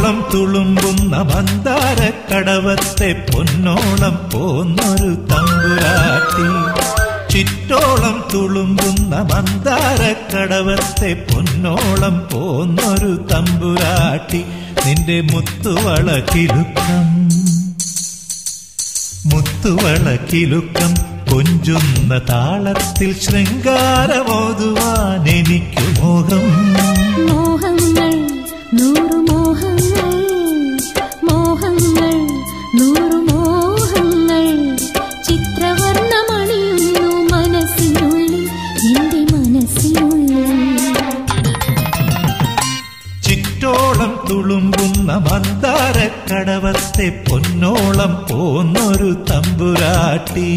ചിറ്റോളം തുളുമ്പുന്ന മന്ദാര കടവത്തെ പൊന്നോളം പോന്നൊരു തമ്പുരാട്ടി ചിറ്റോളം തുളുമ്പുന്ന മന്ദാര കടവത്തെ പൊന്നോളം പോന്നൊരു തമ്പുരാട്ടി നിന്റെ മുത്തുവള കിലുക്കം മുത്തുവള കിലുക്കം കൊഞ്ചുന്ന താളത്തിൽ ശൃംഗാരമോതുവാൻ എനിക്കു മോഹം മോഹങ്ങൾ നൂറു മോഹങ്ങൾ മോഹങ്ങൾ നൂറു മോഹങ്ങൾ ചിത്രവർണ്ണമണിയുന്നു മനസ്സിനുള്ളിൽ എന്റെ മനസ്സിനുള്ളിൽ ചിറ്റോളം തുളുമ്പുന്ന മന്ദാര കടവത്തെ പൊന്നോളം പോന്നൊരു തമ്പുരാട്ടി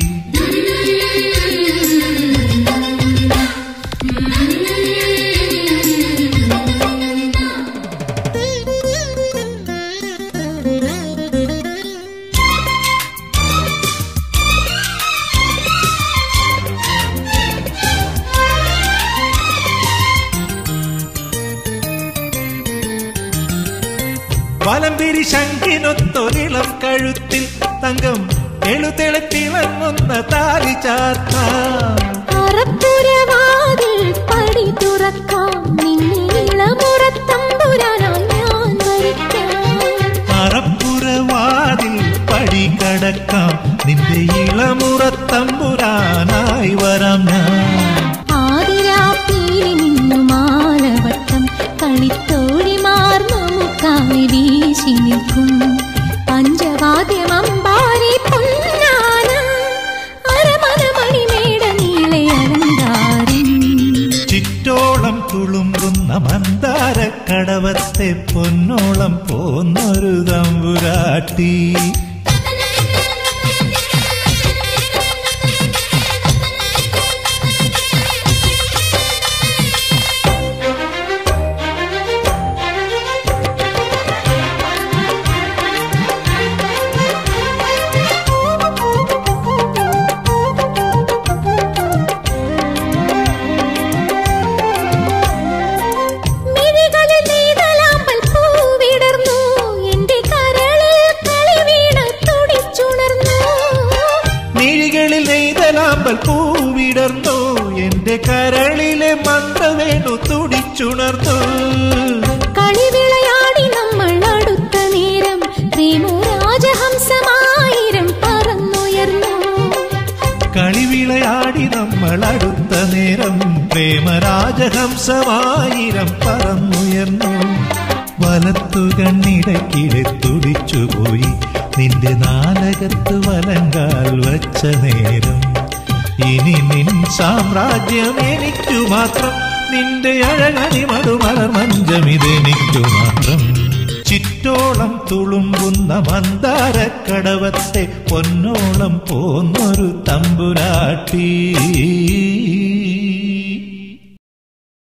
വലംപിരി ശങ്കിനൊത്തൊരിളം കഴുത്തിൽ തങ്കം എഴുതെളുത്തിളങ്ങുന്ന താലി ചാർത്ത അറപ്പുരവാതിൽ പടി തുറക്കാം നിന്നെ ഇളമുറത്തമ്പുരാനായി ഞാൻ വരിക്കാം അറപ്പുറവാതിൽ പടി കടക്കാം നിന്റെ ഇളമുറത്തമ്പുരാനായി വരാം ഞാൻ ആതിരാപ്പീലി നിന്നു മാലവട്ടം കളിത്തോഴിമാർ നമുക്കായി വീശി നിൽക്കും പഞ്ചവാദ്യമമ്പാരി പൊന്നാന അരമന മണിമേട നീളെ അലങ്കാരം ചിറ്റോളം തുളുമ്പുന്ന മന്ദാര കടവത്തെ പൊന്നോളം പോന്നൊരു തമ്പുരാട്ടി മിഴികളിൽ നീതലാമ്പൽ പൂവിടർന്നു എന്റെ കരളിൽ കളിവീണ തുടിച്ചുണർന്നു മിഴികളിൽ നെയ്തലാമ്പൽ പൂവിടർന്നു എന്റെ കരളിലെ മന്ത്രവേണു തുടിച്ചുണർന്നു കളിവിളയാടി നമ്മൾ അടുത്ത നേരം പ്രേമരാജഹംസമായിരം പറന്നുയർന്നു കളിവിളയാടി നമ്മൾ അടുത്ത നേരം പ്രേമരാജഹംസമായിരം പറന്നുയർന്നു വലത്തു കണ്ണിടക്കിടെ തുടിച്ചുപോയി നിന്റെ നാലകത്ത് വലങ്കാൽ വച്ച നേരം ഇനി നിൻ സാമ്രാജ്യം എനിക്കു മാത്രം നിന്റെ അഴകണി മടുമലർ മഞ്ചമിതെനിക്കു മാത്രം ചിറ്റോളം തുളുമ്പുന്ന മന്ദാര കടവത്തെ പൊന്നോളം പോന്നൊരു തമ്പുരാട്ടി